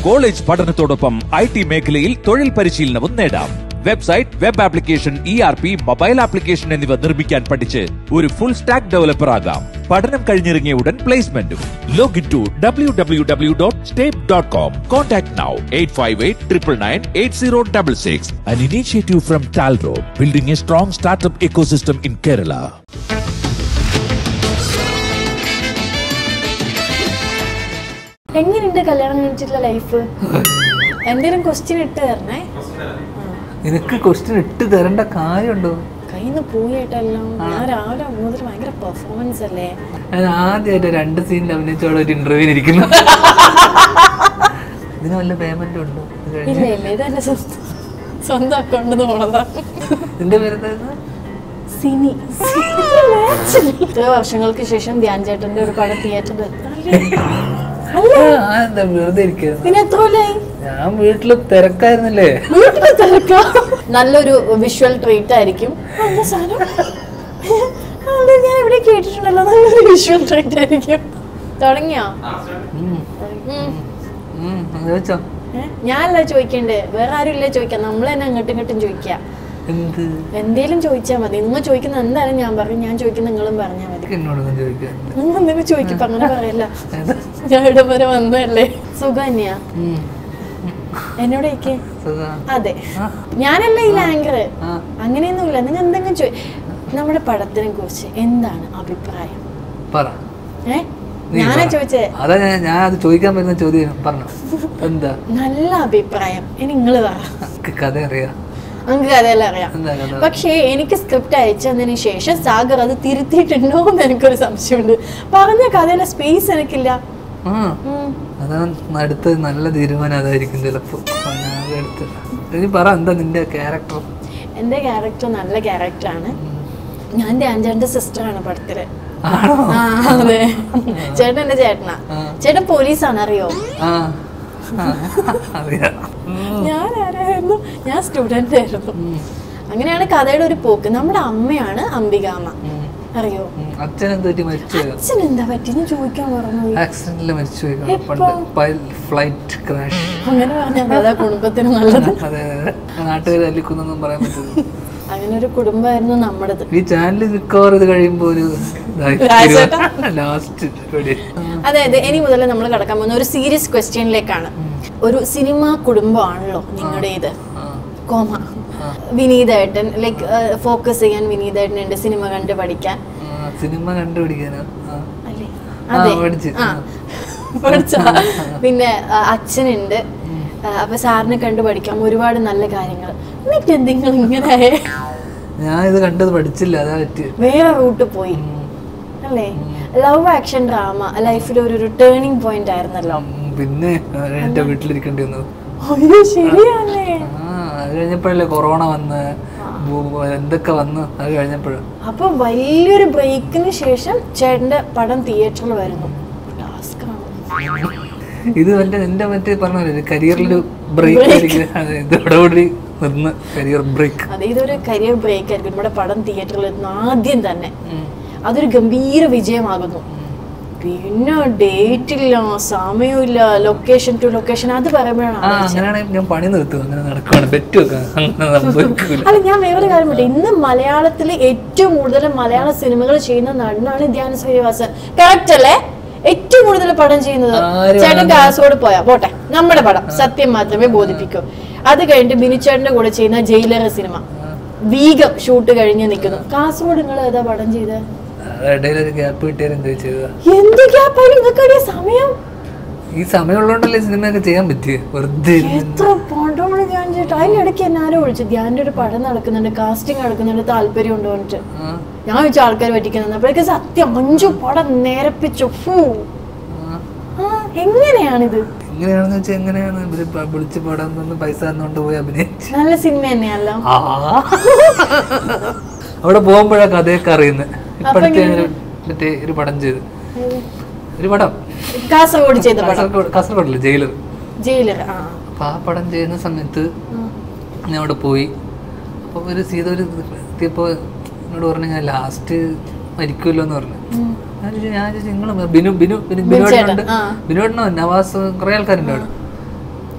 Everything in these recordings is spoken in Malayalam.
കോളേജ് പഠനത്തോടൊപ്പം ഐ ടി മേഖലയിൽ തൊഴിൽ പരിശീലനവും നേടാം website web application E R P mobile application എന്നിവ നിർമ്മിക്കാൻ പഠിച്ച് ഒരു ഫുൾ സ്റ്റാക്ക് ഡെവലപ്പർ ആകാം പഠനം കഴിഞ്ഞിറങ്ങിയ ഉടൻ പ്ലേസ്മെന്റും login to W W W dot step dot com contact now eight five eight triple nine eight zero double six an initiative from Talro, building a strong startup ecosystem in Kerala. എങ്ങനെയുണ്ട് കല്യാണം കഴിഞ്ഞിട്ടുള്ള ലൈഫ് എന്തെങ്കിലും ക്വസ്റ്റ്യൻ ഇട്ട് തരണേ നിനക്ക് ക്വസ്റ്റ്യൻ ഇട്ട് തരേണ്ട കാര്യമുണ്ടോ കയ്യിൽ നിന്ന് പോയിട്ടെല്ലാം ഞാൻ രാവിലെ മുതൽ ഭയങ്കര പെർഫോമൻസ് അല്ലേ ഞാൻ ആദ്യമായിട്ട് രണ്ട് സീനിൽ അഭിനയിച്ചോടെ ഒരു ഇന്റർവ്യൂവിന് ഇരിക്കുന്നു ഇതിന് വല്ല പേയ്മെന്റ് ഉണ്ടോ ഇത് കഴിഞ്ഞ്? ഇല്ല ഇല്ല ഇതെന്റെ സ്വന്തം സ്വന്തം അക്കൗണ്ടിൽ പോണതാ നിന്റെ പേരെന്തായിരുന്നു സിനി ഇത്ര വർഷങ്ങൾക്ക് ശേഷം ധ്യാൻ ചേട്ടന്റെ ഒരു പടം തിയേറ്ററിൽ ആ, എന്താ വെറുതെ ഇരിക്കുന്നു പിന്നെ എത്ര കൊല്ലായി ഞാൻ വീട്ടില് തിരക്കായിരുന്നില്ലേ വീട്ടില് തിരക്കാ. നല്ലൊരു വിഷ്വൽ ട്രീറ്റ് ആയിരിക്കും എന്താ സാധനം അത് ഞാൻ എവിടെ കേട്ടിട്ടുണ്ടല്ലോ നല്ലൊരു വിഷ്വൽ ട്രീറ്റ് ആയിരിക്കും തുടങ്ങിയോ ഉം, ഉം. ഉം, അത് വെച്ചോ ഏ? ഞാനല്ല ചോദിക്കണ്ടേ വേറെ ആരും ഇല്ല ചോദിക്കാം നമ്മൾ തന്നെ അങ്ങോട്ടും ഇങ്ങോട്ടും ചോദിക്കാം എന്ത് എന്തേലും ചോദിച്ചാൽ മതി നിങ്ങൾ ചോദിക്കുന്ന എന്തായാലും ഞാൻ പറയും ഞാൻ ചോദിക്കുന്ന നിങ്ങളും പറഞ്ഞാൽ മതി എനിക്ക് എന്നോടൊന്നും ചോദിക്കാൻ നിങ്ങൾ എന്തെങ്കിലും ചോദിക്കും അങ്ങനെ പറയല്ല ഞാൻ ഇവിടെ വരെ വന്നതല്ലേ സുഖം തന്നെയാ ഉം, എന്നോട് ചോദിക്കേ സുഖാ. അതെ ഞാനല്ല ഈ ആങ്കർ ആ. അങ്ങനെയൊന്നുമില്ല നിങ്ങൾ എന്തെങ്കിലും ചോ നമ്മുടെ പടത്തിനെ കുറിച്ച് എന്താണ് അഭിപ്രായം പറ ഏ നീ ഞാനാ പറ. ചോദിച്ചേ അതാ ഞാൻ ഞാൻ അത് ചോദിക്കാൻ വരുന്ന ചോദ്യം പറഞ്ഞു എന്താ നല്ല അഭിപ്രായം ഇനി നിങ്ങൾ പറ എനിക്ക് കഥ അറിയാം നമുക്ക് കഥയെല്ലാം അറിയാം എന്താ കഥ പക്ഷേ എനിക്ക് സ്ക്രിപ്റ്റ് അയച്ചതിന് ശേഷം സാഗർ അത് തിരുത്തിയിട്ടുണ്ടോ എന്ന് എനിക്കൊരു സംശയമുണ്ട് പറഞ്ഞ കഥയിലെ സ്പേസ് എനിക്കില്ല ആ ഉം. അതാണ് അടുത്ത നല്ല തീരുമാനം അതായിരിക്കും ചിലപ്പോ ഒന്നാകെ അടുത്ത് ഇനി പറ എന്താ നിന്റെ ക്യാരക്ടർ എൻ്റെ ക്യാരക്ടർ നല്ല ക്യാരക്ടറാണ് ഞാൻ ധ്യാൻചാന്റെ സിസ്റ്ററാണ് പടത്തില് ആണോ ആ അതെ ചേട്ടൻ എന്റെ ചേട്ടനാ ആ. ചേട്ടൻ പോലീസാണ് അറിയോ ആ ആ, അറിയാം ഞാൻ ആരായിരുന്നു ഞാൻ സ്റ്റുഡന്റ് ആയിരുന്നു അങ്ങനെയാണ് കഥയുടെ ഒരു പോക്ക് നമ്മുടെ അമ്മയാണ് അംബികാമ്മ ഉം. അറിയോ ഉം. അച്ഛൻ എന്ത് പറ്റി മരിച്ചു പോയോ അച്ഛൻ എന്താ പറ്റിയെന്ന് ചോദിക്കാൻ പറഞ്ഞു ആക്സിഡന്റിൽ മരിച്ചു പോയി എപ്പോ? പണ്ട് ഫ്ലൈറ്റ് ക്രാഷ് അങ്ങനെ പറഞ്ഞാൽ അതാ കുടുംബത്തിന് നല്ലത് അതെ അതെ നാട്ടുകാർ തല്ലിക്കുന്നൊന്നും പറയാൻ പറ്റില്ല അങ്ങനെ ഒരു കുടുംബമായിരുന്നു നമ്മുടേത് ഈ ചാനൽ മിക്കവാറും ഇത് കഴിയുമ്പോ ഒരു രാജേട്ടാ? ലാസ്റ്റ് അതെ അതെ ഇനി മുതൽ നമ്മൾ കടക്കാൻ പോകുന്ന ഒരു സീരിയസ് ക്വസ്റ്റ്യനിലേക്കാണ് ഒരു സിനിമ കുടുംബമാണല്ലോ നിങ്ങളുടേത് കോമ വിനീതേട്ടൻ ലൈക്ക് ഫോക്കസ് ചെയ്യാൻ വിനീതേട്ടൻ ഉണ്ട് സിനിമ കണ്ട് പഠിക്കാൻ സിനിമ കണ്ടുപിടിക്കാനോ ആ. അല്ലേ ആ, അതെ പഠിച്ച്. ആ പഠിച്ചാ പിന്നെ ആ, അച്ഛനുണ്ട് ആ, അപ്പൊ സാറിനെ കണ്ട് പഠിക്കാം ഒരുപാട് നല്ല കാര്യങ്ങൾ എന്നിട്ട് എന്തെങ്കിലും ഇങ്ങനെ ആയേ? ഞാൻ ഇത് കണ്ടത് പഠിച്ചില്ല അതാ പറ്റിയത് വേറെ റൂട്ട് പോയി അല്ലേ ലവ് ആക്ഷൻ ഡ്രാമ ലൈഫിൽ ഒരു ഒരു ടേണിംഗ് പോയിന്റ് ആയിരുന്നല്ലോ ഉം, പിന്നെ അത് എന്റെ വീട്ടിലിരിക്കേണ്ടി വന്നത് അയ്യോ ശരിയല്ലേ ആ അത് കഴിഞ്ഞപ്പോഴല്ലേ കൊറോണ വന്ന് ഭൂ- എന്തൊക്കെ വന്ന് അത് കഴിഞ്ഞപ്പോഴും അപ്പൊ വലിയൊരു ബ്രേക്കിന് ശേഷം ചേട്ടന്റെ പടം തിയേറ്ററിൽ വരുന്നു ടാസ്ക് ആണ് ഇത് എന്റെ എന്റെ മറ്റേ പറഞ്ഞ കരിയറിലൊരു ബ്രേക്ക് ആയിരിക്കും അതെ, ഇതോടുകൂടി നിന്ന് കരിയർ ബ്രേക്ക് അതെ ഇതൊരു കരിയർ ബ്രേക്ക് ആയിരിക്കും നമ്മുടെ പടം തിയേറ്ററിൽ എത്തുന്ന ആദ്യം തന്നെ അതൊരു ഗംഭീര വിജയമാകുന്നു പിന്നെ ഡേറ്റ് ഇല്ല സമയമില്ല ലൊക്കേഷൻ ടു ലൊക്കേഷൻ അത് പറയുമ്പോഴാണ് ആ അങ്ങനെയാണെങ്കിൽ ഞാൻ പണി നിർത്തും അങ്ങനെ നടക്കുവാണ് ബെറ്റ് വെക്കാം അങ്ങനെ സംഭവിക്കൂല അല്ല ഞാൻ വേറൊരു കാര്യം പറയട്ടെ ഇന്ന് മലയാളത്തിൽ ഏറ്റവും കൂടുതൽ മലയാള സിനിമകൾ ചെയ്യുന്ന നടനാണ് ധ്യാന ശ്രീനിവാസൻ കറക്റ്റ് അല്ലേ ഏറ്റവും കൂടുതൽ പടം ചെയ്യുന്നത് ആര് ചേട്ടൻ കാസർഗോഡ് പോയാ പോട്ടെ നമ്മുടെ പടം സത്യം മാത്രമേ ബോധിപ്പിക്കൂ അത് കഴിഞ്ഞിട്ട് ബിനിച്ചേട്ടന്റെ കൂടെ ചെയ്യുന്ന ജയിലർ സിനിമ വീഗം ഷൂട്ട് കഴിഞ്ഞ് നിൽക്കുന്നു കാസർഗോഡ് നിങ്ങൾ ഏതാ പടം ചെയ്തത് ഇടയിൽ ഒരു ഗ്യാപ്പ് കിട്ടിയാൽ എന്താ ചെയ്തതാ എന്ത് ഗ്യാപ്പായി നിങ്ങൾക്ക് സമയം ഈ സമയമുള്ളതുകൊണ്ടല്ലേ സിനിമയൊക്കെ ചെയ്യാൻ പറ്റിയേ വെറുതെ ഇരുന്ന് എത്ര പടമാണ് ഞാൻ ചെയ്തിട്ട് അതിനിടയ്ക്ക് എന്നെ ആരോ വിളിച്ചു ധ്യാൻ്റെ ഒരു പടം നടക്കുന്നുണ്ട് കാസ്റ്റിംഗ് നടക്കുന്നുണ്ട് താല്പര്യം ഉണ്ടോ എന്നിട്ട് ആ, ഞാൻ ചോദിച്ചു ആൾക്കാർ പറ്റിക്കുന്നത് അപ്പോഴേക്ക് സത്യം അഞ്ചു പടം നേരപ്പിച്ചു ഫൂ. ആ. ആ, എങ്ങനെയാണിത് എങ്ങനെയാണെന്ന് വെച്ചാൽ എങ്ങനെയാണ് ഇവര് പ- വിളിച്ച് പടം തന്ന് പൈസ തന്നുകൊണ്ട് പോയി അഭിനയിച്ച് നല്ല സിനിമ തന്നെയല്ലോ ആ. അവിടെ പോകുമ്പോഴാ കഥയൊക്കെ അറിയുന്നത് ഇപ്പഴത്തെ ഒരു മറ്റേ ഒരു പടം ചെയ്ത് ഒരു പടം കാസർഗോഡ് ചെയ്ത പടം കാസർഗോഡ് കാസർഗോഡല്ലേ ജയിലർ ജയിലർ ആ അപ്പൊ ആ പടം ചെയ്യുന്ന സമയത്ത് ഞാൻ അവിടെ പോയി അപ്പോൾ ഒരു സീത ഒരു എത്തിയപ്പോൾ എന്നോട് പറഞ്ഞു ഞാൻ ലാസ്റ്റ് മരിക്കുമല്ലോ എന്ന് പറഞ്ഞു ഞാൻ ചോദിച്ചു ഞാൻ ചോദിച്ചു നിങ്ങൾ ബിനു ബിനു ബിനു ബിനുവേട്ടനുണ്ട് ആ. ബിനുവേട്ടനോ നവാസ് കുറേ ആൾക്കാരുണ്ട് അവിടെ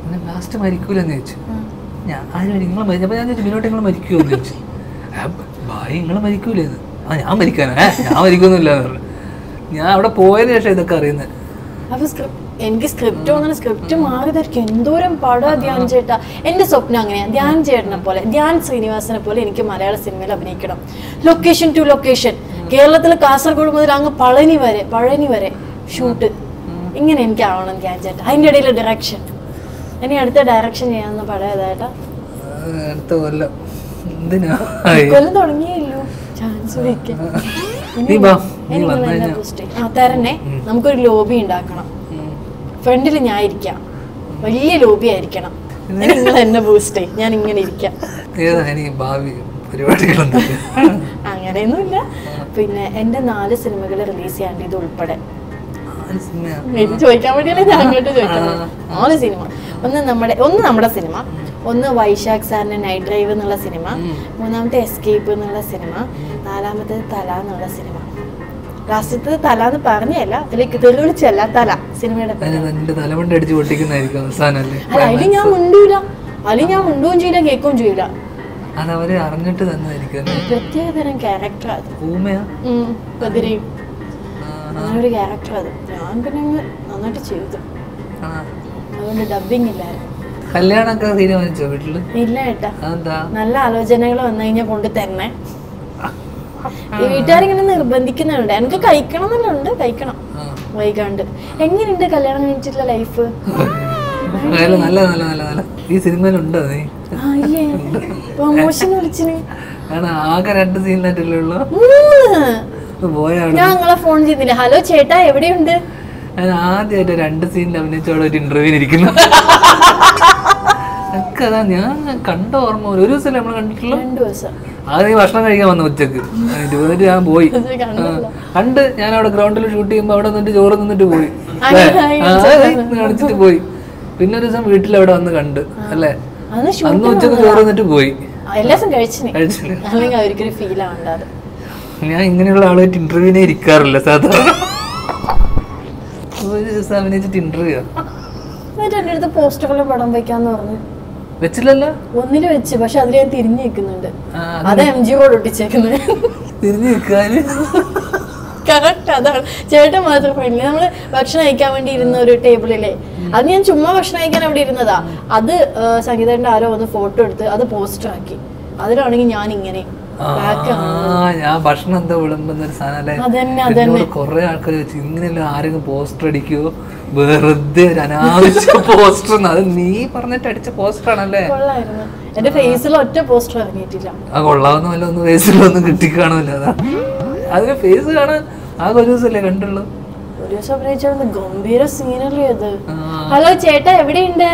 പിന്നെ ലാസ്റ്റ് മരിക്കൂലെന്ന് ചോദിച്ചു ഞാൻ ആരും നിങ്ങൾ മരിച്ചു അപ്പോൾ ഞാൻ ചോദിച്ചു ബിനോട്ട് നിങ്ങൾ മരിക്കുമോ എന്ന് ചോദിച്ചു "ആ, ഭായി നിങ്ങൾ മരിക്കൂലേന്ന് ആ ഞാൻ മരിക്കാനാ "ഏ, ഞാൻ മരിക്കൊന്നുമില്ല എന്ന് പറഞ്ഞു ഞാൻ അവിടെ പോയതിന് ശേഷം ഇതൊക്കെ അറിയുന്നത് അപ്പൊ സ്ക്രിപ്റ്റ് എനിക്ക് സ്ക്രിപ്റ്റ് വന്ന സ്ക്രിപ്റ്റ് മാറിയതായിരിക്കും എന്തോരം പടാ ധ്യാൻ ചേട്ടാ എന്റെ സ്വപ്നം അങ്ങനെയാ ധ്യാൻ ചേട്ടനെ പോലെ ധ്യാൻ ശ്രീനിവാസനെ പോലെ എനിക്ക് മലയാള സിനിമയിൽ അഭിനയിക്കണം ലൊക്കേഷൻ ടു ലൊക്കേഷൻ കേരളത്തിൽ കാസർഗോഡ് മുതൽ അങ്ങ് പളനി വരെ പഴനി വരെ ഷൂട്ട് ഇങ്ങനെ എനിക്ക് ആവണം ധ്യാൻ ചേട്ടാ അതിന്റെ ഇടയിൽ ഡയറക്ഷൻ ഇനി അടുത്ത ഡയറക്ഷൻ ചെയ്യാവുന്ന പടം ഏതായിട്ടാ അടുത്ത കൊല്ലം എന്തിനാ കൊല്ലം തുടങ്ങിയല്ലോ ചാൻസ് വെക്കാൻ നീ വാ, നീ ഇനി വന്നു നിങ്ങൾ എന്നെ കഴിഞ്ഞാ. boost ചെയ്യ്. ആ തരണേ നമുക്കൊരു ലോബി ഉണ്ടാക്കണം ഫ്രണ്ടിൽ ഞാൻ ഇരിക്കാം വലിയ ലോബി ആയിരിക്കണം നിങ്ങൾ എന്നെ ബൂസ്റ്റ് ചെയ്യും ഞാൻ ഇങ്ങനെ ഇരിക്കാം ഏതാ ഇനി ഭാവി പരിപാടികളൊന്നും അങ്ങനെയൊന്നുമില്ല പിന്നെ എൻ്റെ നാല് സിനിമകൾ റിലീസ് ചെയ്യാണ്ട് ഇത് ഉൾപ്പെടെ സിനിമ ഇത് ചോദിക്കാൻ വേണ്ടിയല്ലേ ഞാൻ അങ്ങോട്ട് ചോദിക്കുന്നത് നാല് സിനിമ ഒന്ന് നമ്മുടെ ഒന്ന് നമ്മുടെ സിനിമ ഒന്ന് വൈശാഖ് സാറിന്റെ നൈറ്റ് ഡ്രൈവ് എന്നുള്ള സിനിമ മൂന്നാമത്തെ എസ്കേപ്പ് എന്നുള്ള സിനിമ നാലാമത്തേത് തല എന്നുള്ള സിനിമ ലാസ്റ്റത്തത് തല എന്ന് പറഞ്ഞല്ല അതിലേക്ക് തെളിവിളിച്ചല്ല തല സിനിമയുടെ പേര് അതിന് നിന്റെ തലമുണ്ട അടിച്ച് പൊട്ടിക്കുന്നതായിരിക്കും അവസാനല്ലേ അല്ല അതിൽ ഞാൻ മുണ്ടൂല അതിൽ ഞാൻ മുണ്ടുകയും ചെയ്യില്ല കേൾക്കുകയും ചെയ്യില്ല അത് അവര് അറിഞ്ഞിട്ട് തന്നതായിരിക്കും അല്ലേ? പ്രത്യേകതരം ക്യാരക്ടർ അത് ഊമയാ ഉം, കതിരയും ആ, അങ്ങനെ ഒരു ക്യാരക്ടർ അത് ഞാൻ പിന്നെ അങ്ങ് നന്നായിട്ട് ചെയ്തു ആ. അതുകൊണ്ട് ഡബിങ് ഇല്ലായിരുന്നു കല്യാണമൊക്കെ തീരുമാനിച്ചോ വീട്ടില് ഇല്ല ഏട്ടാ അതെന്താ നല്ല ആലോചനകൾ വന്നു കഴിഞ്ഞാൽ കൊണ്ട് തരണേ ഈ വീട്ടുകാരിങ്ങനെ നിർബന്ധിക്കുന്നുണ്ട് എനിക്ക് കഴിക്കണം എന്നുണ്ട് കഴിക്കണം ആ. വൈകാണ്ട് എങ്ങനെയുണ്ട് കല്യാണം കഴിഞ്ഞിട്ടുള്ള ലൈഫ് നല്ല നല്ല നല്ല നല്ല നല്ല ഈ സിനിമയിലുണ്ടോ നീ ആ ഇല്ലേ പ്രൊമോഷൻ വിളിച്ചിന് കാരണം ആകെ രണ്ട് സീനിലായിട്ടല്ലേ ഉള്ളൂ മൂന്ന് പോയാണ് ഞാൻ നിങ്ങളെ ഫോൺ ചെയ്തില്ല ഹലോ ചേട്ടാ എവിടെയുണ്ട് ഞാൻ ആദ്യമായിട്ട് രണ്ട് സീനിൽ അഭിനയിച്ചോടെ ഒരു ഇന്റർവ്യൂവിന് ഇരിക്കുന്നു എനിക്ക് അതാ ഞാൻ കണ്ട ഓർമ്മ പോലും. ഒരു ദിവസം നമ്മൾ കണ്ടിട്ടുള്ളൂ രണ്ടു ദിവസം അത് നീ ഭക്ഷണം കഴിക്കാൻ വന്ന ഉച്ചക്ക് ഇരുപതിന് ഞാൻ പോയി ഇത് കണ്ടില്ല. ആ. കണ്ട് ഞാൻ അവിടെ ഗ്രൗണ്ടിൽ ഷൂട്ട് ചെയ്യുമ്പോൾ അവിടെ നിന്നിട്ട് ചോറ് നിന്നിട്ട് പോയി അങ്ങനെ അല്ലേ? ആ, കാണിച്ചത്. അത് കാണിച്ചിട്ട് പോയി പിന്നെ ഒരു ദിവസം വീട്ടിൽ അവിടെ വന്ന് കണ്ട് അല്ലേ അന്ന് അന്ന് ഉച്ചക്ക് ചോറ് നിന്നിട്ട് പോയി എല്ലാ ദിവസം കഴിച്ചിന് കഴിച്ചില്ല അല്ലെങ്കിൽ അവർക്കൊരു ഫീൽ ആവണ്ടത് ഞാൻ ഇങ്ങനെയുള്ള ആളായിട്ട് ഇന്റർവ്യൂവിനെ ഇരിക്കാറില്ല സാധാരണ ഒരു ദിവസം അഭിനയിച്ചിട്ട് ഇന്റർവ്യൂ എന്നിട്ട് എൻ്റെ അടുത്ത് പോസ്റ്ററുകളും പടം വയ്ക്കാന്ന് പറഞ്ഞു വെച്ചില്ലല്ലോ ഒന്നില് വെച്ച് പക്ഷെ അതിൽ ഞാൻ തിരിഞ്ഞു നിൽക്കുന്നുണ്ട് ആ, അത് എം ജി റോഡ് ഒട്ടിച്ചേക്കുന്നത് തിരിഞ്ഞു നിൽക്കാന് കറക്റ്റ് അതാണ് ചേട്ടൻ മാത്രം ഫ്രണ്ട്ലി നമ്മള് ഭക്ഷണം കഴിക്കാൻ വേണ്ടി ഇരുന്ന ഒരു ടേബിളിലെ അത് ഞാൻ ചുമ്മാ ഭക്ഷണം കഴിക്കാൻ അവിടെ ഇരുന്നതാ അത് സംഗീതന്റെ ആരോ വന്ന് ഫോട്ടോ എടുത്ത് അത് പോസ്റ്റർ ആക്കി അതിലാണെങ്കിൽ ഞാൻ ഇങ്ങനെ ആ, back ആണ്. ഞാൻ ഭക്ഷണം എന്താ വിളമ്പുന്ന ഒരു സാധനം അല്ലേ അതന്നെ എന്നോട് അതന്നെ കുറെ ആൾക്കാർ ചോദിച്ചു ഇങ്ങനെയല്ല ആരെങ്കിലും പോസ്റ്റർ അടിക്കുവോ വെറുതെ ഒരു അനാവശ്യ പോസ്റ്റർ അത് നീ പറഞ്ഞിട്ട് അടിച്ച പോസ്റ്റർ ആണല്ലേ കൊള്ളായിരുന്നു എന്റെ ഫേസിൽ ഒറ്റ പോസ്റ്റർ ഇറങ്ങിയിട്ടില്ല ആ കൊള്ളാവുന്ന വല്ല ഒന്ന് ഫേസിലൊന്നും കിട്ടിക്കാണുമല്ലോ അതാ അതിന് ഫേസ് കാണാൻ ആകെ ഒരു ദിവസമല്ലേ കണ്ടുള്ളൂ ഒരു ദിവസം അഭിനയിച്ചാൽ ഗംഭീര സീനല്ലേ അത് ആ, ഹലോ ചേട്ടാ എവിടെയുണ്ട്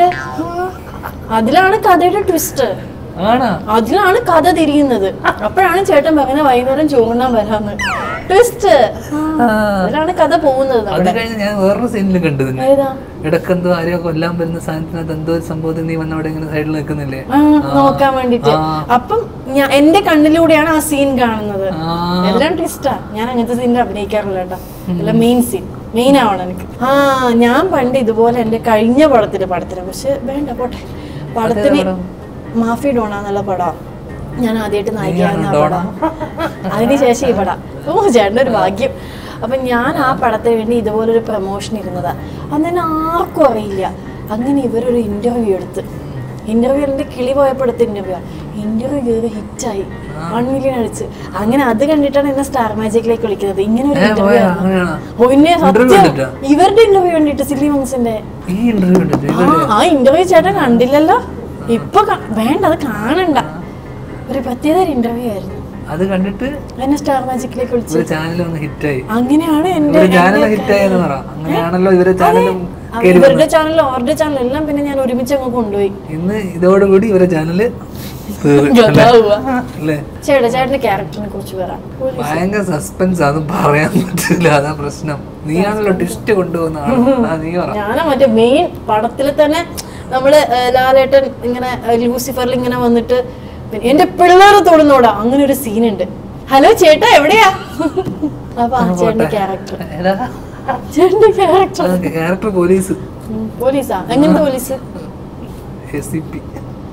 അതിലാണ് കഥയുടെ ട്വിസ്റ്റ് ആണാ അതിലാണ് കഥ തിരിയുന്നത് അപ്പോഴാണ് ചേട്ടൻ പറയുന്നത് വൈകുന്നേരം ചോറിനാൻ വരാന്ന് ട്വിസ്റ്റ് ആ, അതിലാണ് കഥ പോകുന്നത് അത് നമ്മുടെ കഴിഞ്ഞ് ഞാൻ വേറൊരു സീനിലും കണ്ടു നിന്നെ ഏതാ ഇടക്കെന്തോ ആരെയോ കൊല്ലാൻ വരുന്ന സാധനത്തിനകത്ത് എന്തോ ഒരു സംഭവത്തിൽ നീ വന്ന അവിടെ ഇങ്ങനെ സൈഡിൽ നിൽക്കുന്നില്ലേ ആ, നോക്കാൻ വേണ്ടിട്ട് ആ. അപ്പം ഞാൻ എന്റെ കണ്ണിലൂടെയാണ് ആ സീൻ കാണുന്നത് ആ. എല്ലാം ട്വിസ്റ്റാ ഞാൻ അങ്ങനത്തെ സീനിൽ അഭിനയിക്കാറില്ല കേട്ടോ എല്ലാം മെയിൻ സീൻ മെയിൻ ആവണം എനിക്ക് ആ ഞാൻ പണ്ട് ഇതുപോലെ എന്റെ കഴിഞ്ഞ പടത്തിന് പടത്തിന് പക്ഷെ വേണ്ട പോട്ടെ പടത്തിന് പടം? മാഫി ഡോണ എന്നുള്ള പടം ഞാൻ ആദ്യമായിട്ട് നീയാണോ നായികയാകുന്ന ഡോണ? പടം അതിനുശേഷം ഈ പടം ഓ ചേട്ടൻ്റെ ഒരു ഭാഗ്യം അപ്പം ഞാൻ ആ പടത്തിന് വേണ്ടി ഇതുപോലൊരു പ്രൊമോഷൻ ഇരുന്നതാ അന്ന് തന്നെ ആർക്കും അറിയില്ല അങ്ങനെ ഇവരൊരു ഇന്റർവ്യൂ എടുത്ത് ഇന്റർവ്യൂ എൻ്റെ കിളി പോയപ്പോൾ എടുത്ത ഇന്റർവ്യൂ ഇന്റർവ്യൂ കയറി ഹിറ്റായി വൺ മില്യൺ അടിച്ച് അങ്ങനെ അത് കണ്ടിട്ടാണ് എന്നെ സ്റ്റാർ മാജിക്കിലേക്ക് വിളിക്കുന്നത് ഇങ്ങനെ ഒരു ഏ, ഇന്റർവ്യൂ പോയാ? അങ്ങനെയാണോ? ഓ പിന്നെ Interview സത്യം കണ്ടിട്ടാ? ഇവരുടെ ഇന്റർവ്യൂ കണ്ടിട്ട് സില്ലി മങ്സിന്റെ ഈ ഇന്റർവ്യൂ കണ്ടിട്ട് ആ, ആ ഇന്റർവ്യൂ ചേട്ടൻ കണ്ടില്ലല്ലോ ഇപ്പൊ ക- വേണ്ട അത് കാണണ്ട ഒരു പ്രത്യേക ഇന്റർവ്യൂ ആയിരുന്നു അത് കണ്ടിട്ട് എന്നെ സ്റ്റാർ മാജിക്കിലേക്ക് വിളിച്ചു ഒരു ചാനൽ ഒന്ന് ഹിറ്റായി അങ്ങനെയാണ് എന്റെ ഒരു ചാനൽ ഹിറ്റായി എന്ന് പറ അങ്ങനെയാണല്ലോ ഇവരെ ചാനലും ആ, ഇവരുടെ ചാനൽ അവരുടെ ചാനൽ എല്ലാം പിന്നെ ഞാൻ ഒരുമിച്ച് അങ്ങ് കൊണ്ടുപോയി ഇന്ന് ഇതോടുകൂടി ഇവരെ ചാനല് തീർന്നു. ഗതാവുക. അല്ലേ ചേട്ടാ ചേട്ടന്റെ ക്യാരക്ടറിനെ കുറിച്ച് പറയാം ഭയങ്കര സസ്പെൻസ് അതൊന്നും പറയാൻ പറ്റില്ല അതാ പ്രശ്നം നീയാണല്ലോ ടിസ്റ്റ് കൊണ്ടുപോകുന്ന ആള് ആ, നീ പറ ഞാനാ മറ്റേ മെയിൻ പടത്തിൽ തന്നെ നമ്മള് ഏ, ലാലേട്ടൻ ഇങ്ങനെ ഏ, ലൂസിഫറിൽ ഇങ്ങനെ വന്നിട്ട് പിന്നെ എന്റെ പിള്ളേരെ തൊടുന്നോടാ അങ്ങനെ ഒരു സീനുണ്ട് ഹലോ ചേട്ടാ എവിടെയാ അപ്പൊ ആ ചേട്ടന്റെ ക്യാരക്ടർ എടാ ചേട്ടന്റെ ക്യാരക്ടർ ക്യാരക്ടർ പോലീസ് പോലീസാ എങ്ങനത്തെ police S C P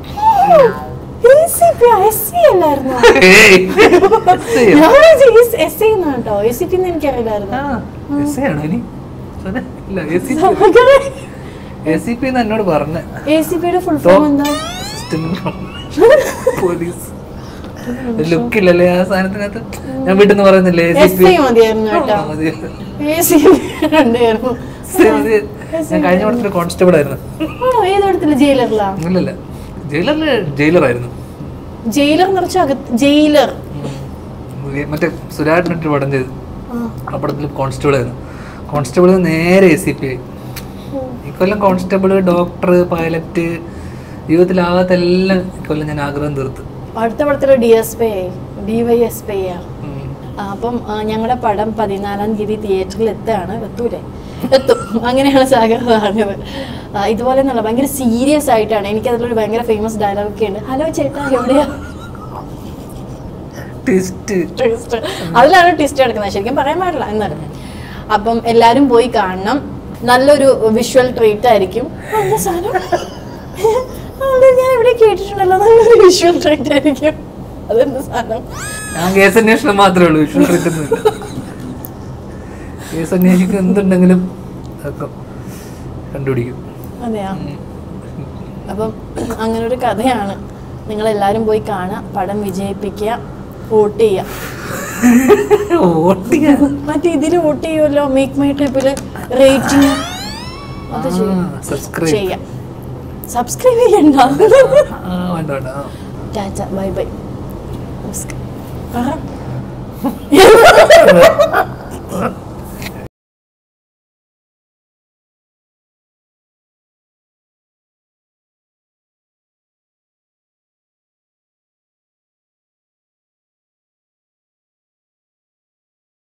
ACP ആ, SC അല്ലായിരുന്നോ? ഞാൻ എസ് ഐ കേട്ടോ എ സി പി എനിക്കറിയില്ലായിരുന്നു എസ് ആണോ ഇനി ഇല്ല A C P A C P എന്ന് എന്നോട് പറഞ്ഞ എ സി പിയുടെ ഫുൾ ഫോം എന്താ അസിസ്റ്റന്റ് പോലീസ് ലുക്ക് ഇല്ലല്ലേ ആ സാധനത്തിനകത്ത് ഞാൻ വീട്ടിൽ നിന്ന് പറയുന്നില്ലേ എ എസ് സി ഐ മതിയായിരുന്നു കേട്ടോ എ സി പി ഉണ്ടായിരുന്നു ഞാൻ കഴിഞ്ഞ പടത്തിൽ കോൺസ്റ്റബിൾ ആയിരുന്നു ആണോ ഏതെടുത്തില്ല ജയിലറിലാ ഇല്ലല്ല ജയിലറില് ജയിലറായിരുന്നു ജയിലർ നിറച്ച അകത്ത് ജയിലർ ഈ മറ്റേ സുരാട്ടിനൊരു പടം ചെയ്ത് ആ. ആ പടത്തിൽ കോൺസ്റ്റബിൾ ആയിരുന്നു കോൺസ്റ്റബിൾ നേരെ എ സി പി ആയി ഇക്കൊല്ലം കോൺസ്റ്റബിൾ ഡോക്ടർ പൈലറ്റ് ജീവിതത്തിലാകാത്ത എല്ലാം ഇക്കൊല്ലം ഞാൻ ആഗ്രഹം തീർത്ത് അടുത്ത പടത്തില് ഡി എസ് പി ആയി ഡി വൈ എസ് പി ആ ഉം. ആ, അപ്പം ആ, ഞങ്ങളുടെ പടം പതിനാലാം തീയതി തിയേറ്ററിൽ എത്താണ് എത്തൂലേ എത്തും അങ്ങനെയാണ് സാഗർ പറഞ്ഞത് ആ, ഇതുപോലെ നല്ല ഭയങ്കര സീരിയസ് ആയിട്ടാണ് എനിക്ക് അതിലൊരു ഭയങ്കര ഫേമസ് ഡയലോഗ് ഒക്കെ ഉണ്ട് ഹലോ ചേട്ടാ എവിടെയാ ട്വിസ്റ്റ് ട്വിസ്റ്റ് അതിലാണ് ട്വിസ്റ്റ് എടുക്കുന്നത് ശരിക്കും പറയാൻ പാടില്ല എന്നാലും അപ്പം എല്ലാരും പോയി കാണണം നല്ലൊരു വിഷ്വൽ ട്രീറ്റ് ആയിരിക്കും എന്താ സാധനം അത് ഞാൻ എവിടെ കേട്ടിട്ടുണ്ടല്ലോ നല്ലൊരു വിഷ്വൽ ട്രീറ്റ് ആയിരിക്കും അതെന്ത് സാധനം ഞാൻ കേസ് അന്വേഷണം മാത്രമേ ഉള്ളൂ വിഷ്വൽ കിട്ടുന്നില്ല കേസ് അന്വേഷിക്കും എന്തുണ്ടെങ്കിലും അതൊക്കെ കണ്ടുപിടിക്കും അതെയാ അപ്പം അങ്ങനെ ഒരു കഥയാണ് നിങ്ങൾ എല്ലാവരും പോയി കാണുക പടം വിജയിപ്പിക്കുക വോട്ട് ചെയ്യുക വോട്ട് ചെയ്യാൻ മറ്റേ ഇതിൽ വോട്ട് ചെയ്യുമല്ലോ മേക്ക് മൈ ടൈപ്പില് റേറ്റിംഗ് അത് ചെയ്യും സബ്സ്ക്രൈബ് ചെയ്യാം സബ്സ്ക്രൈബ് ചെയ്യണ്ട വേണ്ട വേണ്ട ആ. ടാറ്റ ബൈ ബൈ നമസ്കാരം